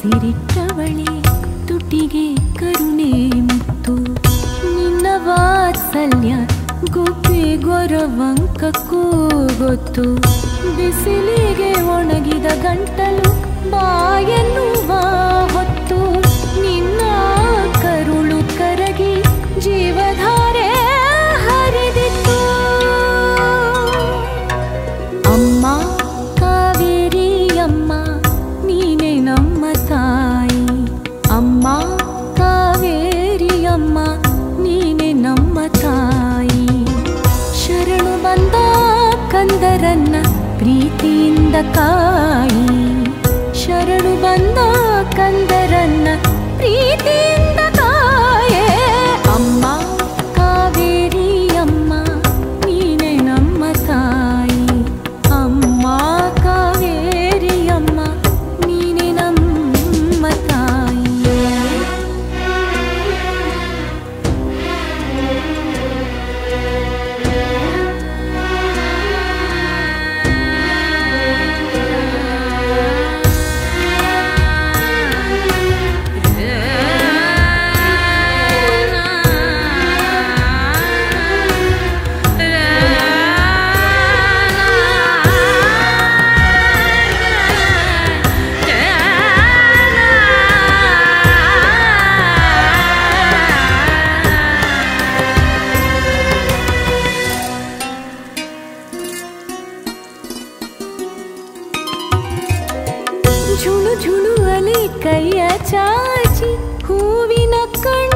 ಉಸಿರಿಟ್ಟವಳೆ ತುಟಿಗೆ ಕರುಣೆ ಮುತ್ತು ನಿನ್ನ ವಾತ್ಸಲ್ಯ ಗುಬ್ಬಿ ಗೊರವಂಕಕ್ಕೂ ಗೊತ್ತು ಬಿಸಿಲಿಗೆ ಒಣಗಿದ ಗಂಟಲು ಬಾಯನ್ನುವ ಹೊತ್ತು ನಿನ್ನ ಕರುಳು ಕರಗಿ ಜೀವಧಾರೆ ಹರಿದಿತ್ತು ಅಮ್ಮ ಕಾವೇರಿ ಅಮ್ಮ ನೀನೆ ನಮ್ಮ ತಾಯಿ ಅಮ್ಮ ಕಾವೇರಿ ಅಮ್ಮ ನೀನೆ ನಮ್ಮ ತಾಯಿ ಶರಣು ಬಂದ ಕಂದರನ್ನ ಪ್ರೀತಿಯಿಂದ ಕಾಯಿ ಶರಣು ಬಂದ ಕಂದರನ್ನ ಪ್ರೀತಿಯಿಂದ ಕಾಯೇ ಅಮ್ಮ ಕಾವೇರಿ ಅಮ್ಮ ನೀನೆ ನಮ್ಮ ತಾಯಿ ಅಮ್ಮ ಕಾವೇರಿ ಅಮ್ಮ ನೀನೆ ನಮ್ಮ ತಾಯಿ ಝುಳು ಝುಳು ಅಲೆ ಕೈಯ ಚಾಚಿ ಹೂವಿನ ಕಣ್ಣು